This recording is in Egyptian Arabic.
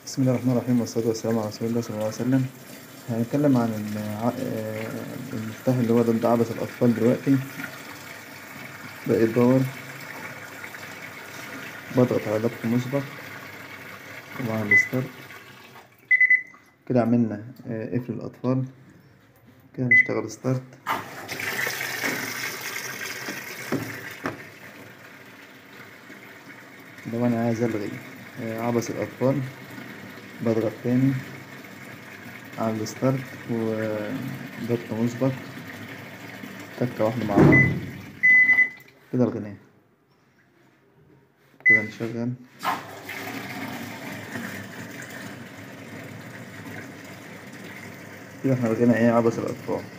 بسم الله الرحمن الرحيم والصلاة والسلام على رسول الله صلى الله عليه وسلم هنتكلم عن الع- آه، المفتاح اللي هو ضد عبث الأطفال دلوقتي بقيت باور بضغط على ضغط مسبق ومع الستارت كده عملنا آه، قفل الأطفال كده هنشتغل ستارت لو أنا عايز ألغي آه، عبث الأطفال بضغط تاني على الستارت وضغط مسبق تكة واحدة مع بعض كده الغناه كده نشغل كده احنا لغينا ايه عبث الأطفال